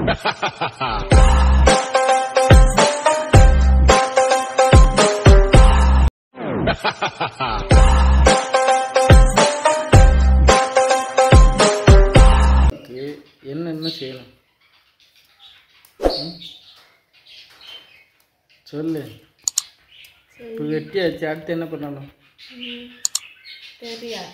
Okay என்ன என்ன செய்யலாம் ம்? சொல்லு இப்போ வெட்டியாச்சு அடுத்து என்ன பண்ணணும் தெரியா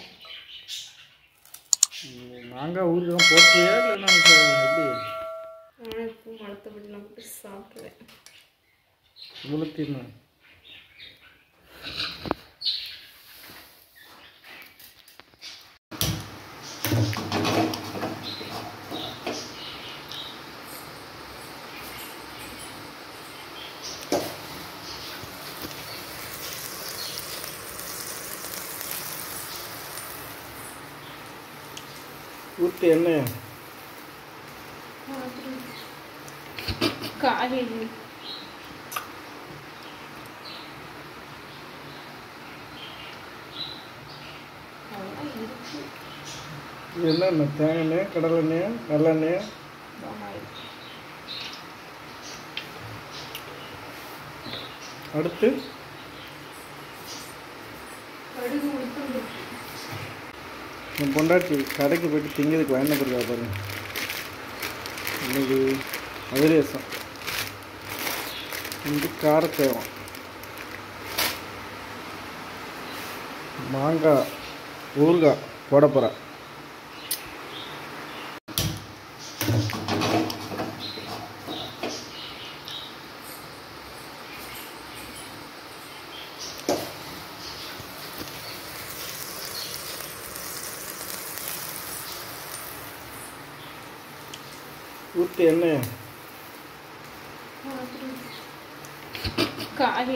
ம், மாங்காய் ஊறுகாய் போட்டுறியா இல்லை எப்படி ஆனால் இப்போ மரத்தப்படி நான் போட்டு சாப்பிடுவேன் உளுத்திடணும் ஊற்றி எண்ணெய் காய் அதெல்லாம் இருக்கு இது என்ன தேங்காய் எண்ணெய் கடலை எண்ணெய் நல்லெண்ணெய் பாமாயில் அடுத்து கடுகு உளுத்தம் என் பொண்டாட்டி கடைக்கு போயிட்டு திங்கிறதுக்கு வாங்கிட்டு இருக்கா பாருங்க இன்னைக்கு அதிரேசம் இது காரத்தேவம் மாங்காய் ஊறுகாய் போட போகிறேன் ஊற்றி எண்ணெய் காய்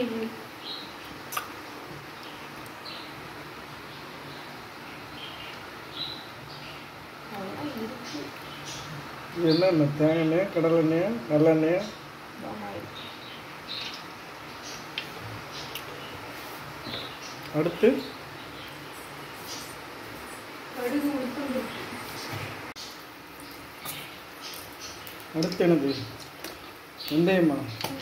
அதெல்லாம் இருக்கு இது என்ன தேங்காய் எண்ணெய் கடலை எண்ணெய் நல்லெண்ணெய் பாமாயில் அடுத்து கடுகு உளுத்தம் அடுத்து என்னது வெந்தயமா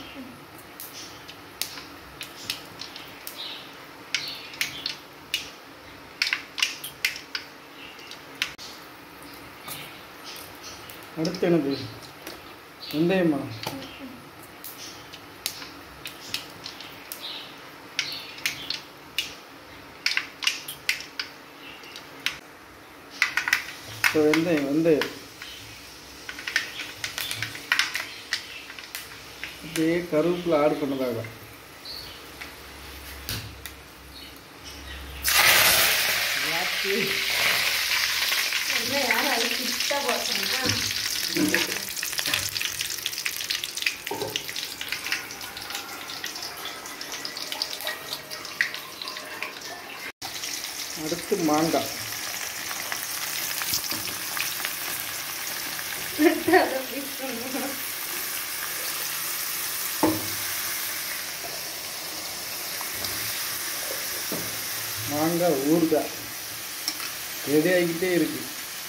அடுத்து என்னது வெந்தயமா இப்போ வெந்தயம் வெந்தயம் அப்படியே கருவேப்பிலை ஆட் பண்ணதாக என்ன யாரும் அது கிட்ட போட்டாங்க அடுத்து மாங்காய் அதை மிஸ் பண்ணுவோம் மாங்காய் ஊறுகாய் ரெடி ஆகிக்கிட்டே இருக்கு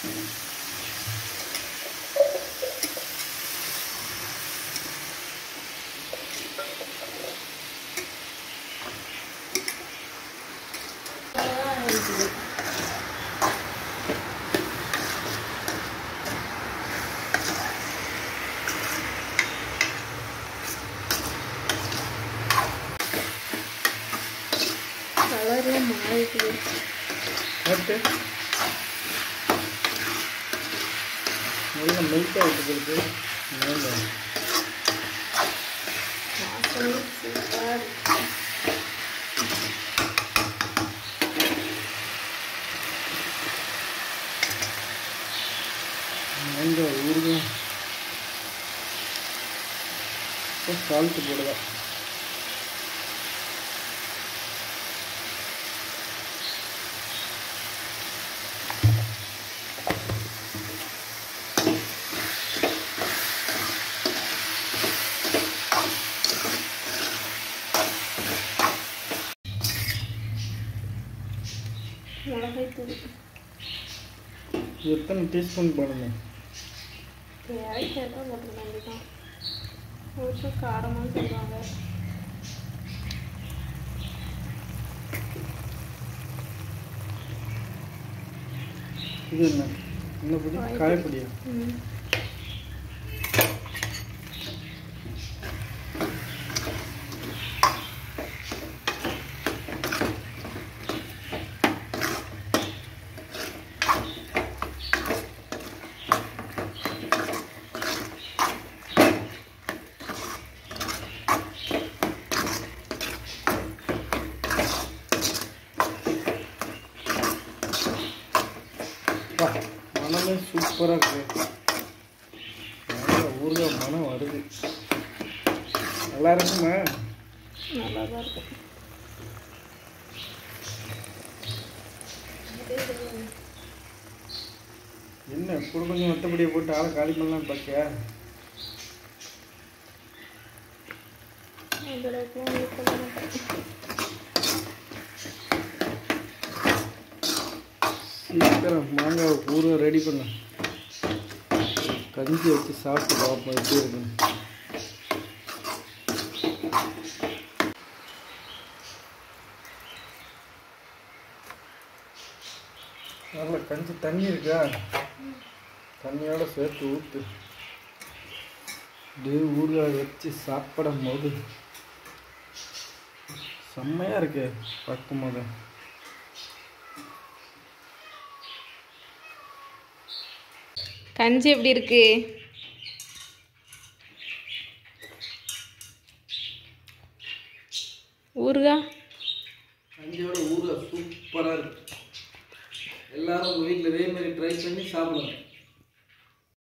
கலரே மாறிட்டு அடுத்து நல்லா மெல்ட் ஆகிட்டு இருக்கு மேலே வாசனை சூப்பர் மாங்காய் ஊறுகாய் இப்போ சால்ட்டு போடுவேன் மிளகாய் தூள் எத்தனை டீஸ்பூன் போடணும் இறக்கிறதா போட்டுருக்க வேண்டியதான் கொஞ்சம் காரமாக சொல்லுவாங்க இது என்ன என்ன பொடி காய்பொடி. காயப்பொடியா ம் வா மனமே சூப்பராக இருக்கு நல்ல ஊறுகாய் மனம் வருது நல்லா இருக்குமா நல்லா தான் இருக்கும் என்ன கூட கொஞ்சம் மற்றபடியை போட்டு ஆளை காலி பண்ணலான்னு பார்த்தியா அந்த அளவுக்குலாம் ஊற்ற மாட்டேன் சீக்கிரம் மாங்காய் ஊறுகாய் ரெடி பண்ண கஞ்சி வச்சு சாப்பிட்டு பார்ப்போம் எப்படி இருக்குன்னு நல்ல கஞ்சி தண்ணி இருக்கா தண்ணியோட சேர்த்து ஊற்று அப்படியே ஊறுகாய் வச்சு சாப்பிடும் போது செம்மையாக இருக்கு பார்க்கும் போது கஞ்சி எப்படி இருக்கு ஊறுகாய் கஞ்சியோட ஊறுகாய் சூப்பராக இருக்கு எல்லாரும் உங்கள் வீட்டில் இதே மாதிரி ட்ரை பண்ணி சாப்பிடுங்க